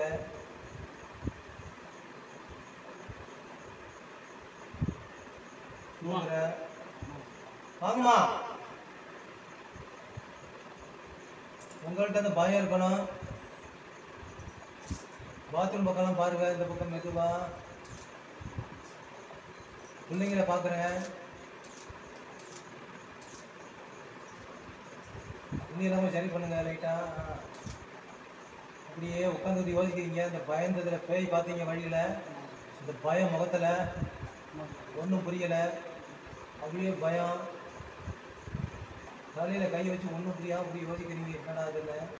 இருக்க தூங்குற வாங்கம்மா உங்கள்கிட்ட அந்த பயம் இருக்கணும் பாத்ரூம் பக்கம்லாம் பாருங்க இந்த பக்கம் மெதுவா பிள்ளைங்கள பார்க்குறேன் இன்னும் இல்லாமல் சரி பண்ணுங்க லைட்டா அப்படியே உட்காந்து யோசிக்கிறீங்க இந்த பயந்ததுல பேய் பார்த்தீங்க வழியில இந்த பயம் முகத்துல ஒன்றும் புரியல அப்படியே பயம் தலையில கை வச்சு ஒன்றும் புரியாம அப்படி யோசிக்கிறீங்க என்னடா அதில்